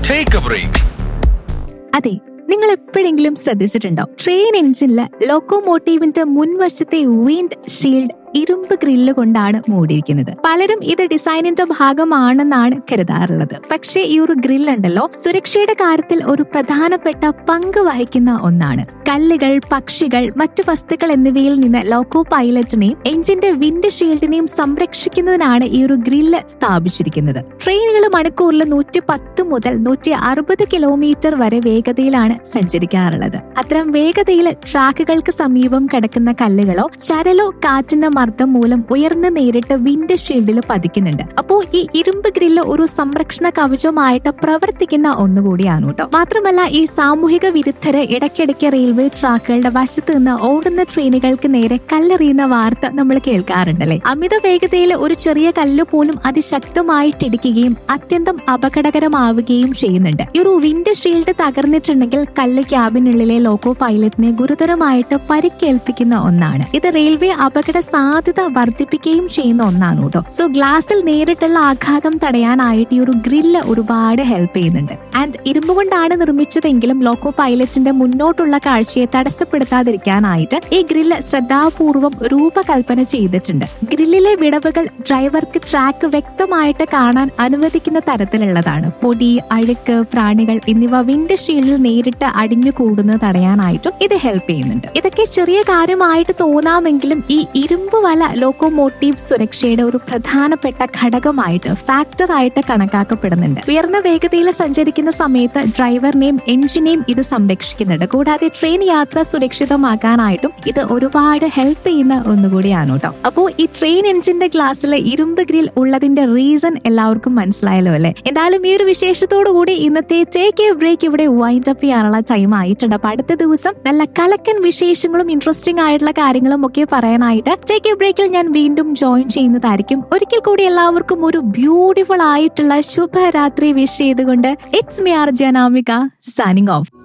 take a break അതെ നിങ്ങൾ എപ്പോഴെങ്കിലും ശ്രദ്ധിച്ചിട്ടുണ്ടോ ട്രെയിൻ എഞ്ചിനിലെ ലോക്കോമോട്ടീവിന്റെ മുൻവശത്തെ വിൻഡ് ഷീൽഡ് ഇരുമ്പ് ഗ്രില്ല് കൊണ്ടാണ് മൂടിയിരിക്കുന്നത് പലരും ഇത് ഡിസൈനിന്റെ ഭാഗമാണെന്നാണ് കരുതാറുള്ളത് പക്ഷേ ഈ ഒരു ഗ്രില്ല് ഉണ്ടല്ലോ സുരക്ഷയുടെ കാര്യത്തിൽ ഒരു പ്രധാനപ്പെട്ട പങ്ക് വഹിക്കുന്ന ഒന്നാണ് കല്ലുകൾ പക്ഷികൾ മറ്റു വസ്തുക്കൾ എന്നിവയിൽ നിന്ന് ലോക്കോ പൈലറ്റിനെയും എഞ്ചിന്റെ വിൻഡ് ഷീൽഡിനെയും സംരക്ഷിക്കുന്നതിനാണ് ഈ ഒരു ഗ്രില്ല് സ്ഥാപിച്ചിരിക്കുന്നത് ട്രെയിനുകൾ മണിക്കൂറിൽ നൂറ്റി പത്ത് മുതൽ നൂറ്റി അറുപത് കിലോമീറ്റർ വരെ വേഗതയിലാണ് സഞ്ചരിക്കാറുള്ളത് അത്തരം വേഗതയിൽ ട്രാക്കുകൾക്ക് സമീപം കിടക്കുന്ന കല്ലുകളോ ചരലോ കാറ്റിന്റെ മർദ്ദം മൂലം ഉയർന്ന് നേരിട്ട് വിൻഡ് ഷീൽഡിൽ പതിക്കുന്നുണ്ട് അപ്പോ ഈ ഇരുമ്പ് ഗ്രില്ല് ഒരു സംരക്ഷണ കവചമായിട്ട് പ്രവർത്തിക്കുന്ന ഒന്നുകൂടിയാണ് കേട്ടോ മാത്രമല്ല ഈ സാമൂഹിക വിരുദ്ധര് ഇടയ്ക്കിടയ്ക്ക് റെയിൽവേ ട്രാക്കുകളുടെ വശത്ത് നിന്ന് ഓടുന്ന ട്രെയിനുകൾക്ക് നേരെ കല്ലെറിയുന്ന വാർത്ത നമ്മൾ കേൾക്കാറുണ്ടല്ലേ അമിത വേഗതയിൽ ഒരു ചെറിയ കല്ല് പോലും അതിശക്തമായിട്ട് ഇടിക്കുകയും അത്യന്തം അപകടകരമാവുകയും ചെയ്യുന്നുണ്ട് ഈ ഒരു വിൻഡ് ഷീൽഡ് തകർന്നിട്ടുണ്ടെങ്കിൽ കല്ല് ക്യാബിനുള്ളിലെ ലോക്കോ പൈലറ്റിനെ ഗുരുതരമായിട്ട് പരിക്കേൽപ്പിക്കുന്ന ഒന്നാണ് ഇത് റെയിൽവേ അപകട സാധ്യത വർദ്ധിപ്പിക്കുകയും ചെയ്യുന്ന ഒന്നാണ് കേട്ടോ സോ ഗ്ലാസിൽ നേരിട്ടുള്ള ആഘാതം തടയാനായിട്ട് ഈ ഒരു ഗ്രില്ല് ഒരുപാട് ഹെൽപ്പ് ചെയ്യുന്നുണ്ട് ആൻഡ് ഇരുമ്പ് കൊണ്ടാണ് നിർമ്മിച്ചതെങ്കിലും ലോക്കോ പൈലറ്റിന്റെ മുന്നോട്ടുള്ള കാഴ്ചയെ തടസ്സപ്പെടുത്താതിരിക്കാനായിട്ട് ഈ ഗ്രില്ല് ശ്രദ്ധാപൂർവം രൂപകൽപ്പന ചെയ്തിട്ടുണ്ട് ഗ്രില്ലിലെ വിടവുകൾ ഡ്രൈവർക്ക് ട്രാക്ക് വ്യക്തമായിട്ട് കാണാൻ അനുവദിക്കുന്ന തരത്തിലുള്ളതാണ് പൊടി അഴുക്ക് പ്രാണികൾ എന്നിവ വിൻഡ് ഷീൽഡിൽ നേരിട്ട് അടിഞ്ഞു കൂടുന്നത് തടയാനായിട്ടും ഇത് ഹെൽപ്പ് ചെയ്യുന്നുണ്ട് ഇതൊക്കെ ചെറിയ കാര്യമായിട്ട് തോന്നാമെങ്കിലും ഈ ഇരുമ്പ് വല ലോക്കോമോട്ടീവ് സുരക്ഷയുടെ ഒരു പ്രധാനപ്പെട്ട ഘടകമായിട്ട് ഫാക്ടർ ആയിട്ട് കണക്കാക്കപ്പെടുന്നുണ്ട് ഉയർന്ന വേഗതയിൽ സഞ്ചരിക്കുന്ന സമയത്ത് ഡ്രൈവറിനെയും എഞ്ചിനെയും ഇത് സംരക്ഷിക്കുന്നുണ്ട് കൂടാതെ ട്രെയിൻ യാത്ര സുരക്ഷിതമാക്കാനായിട്ടും ഇത് ഒരുപാട് ഹെൽപ്പ് ചെയ്യുന്ന ഒന്നുകൂടിയാണ് കേട്ടോ അപ്പോ ഈ ട്രെയിൻ എഞ്ചിന്റെ ഗ്ലാസ്സിൽ ഇരുമ്പ് ഗ്രിൽ ഉള്ളതിന്റെ റീസൺ എല്ലാവർക്കും മനസ്സിലായല്ലോ അല്ലെ എന്തായാലും ഈ ഒരു വിശേഷത്തോടു കൂടി ഇന്നത്തെ ടേക്ക് എ ബ്രേക്ക് ഇവിടെ വൈൻഡ് അപ്പ് ചെയ്യാനുള്ള ടൈം ആയിട്ടുണ്ട് അപ്പൊ അടുത്ത ദിവസം നല്ല കലക്കൻ വിശേഷങ്ങളും ഇൻട്രസ്റ്റിംഗ് ആയിട്ടുള്ള കാര്യങ്ങളും ഒക്കെ പറയാനായിട്ട് ടേക്ക് എ ബ്രേക്കിൽ ഞാൻ വീണ്ടും ജോയിൻ ചെയ്യുന്നതായിരിക്കും ഒരിക്കൽ കൂടി എല്ലാവർക്കും ഒരു ബ്യൂട്ടിഫുൾ ആയിട്ടുള്ള ശുഭരാത്രി വിഷ് ചെയ്തുകൊണ്ട് it's me R Janamika signing of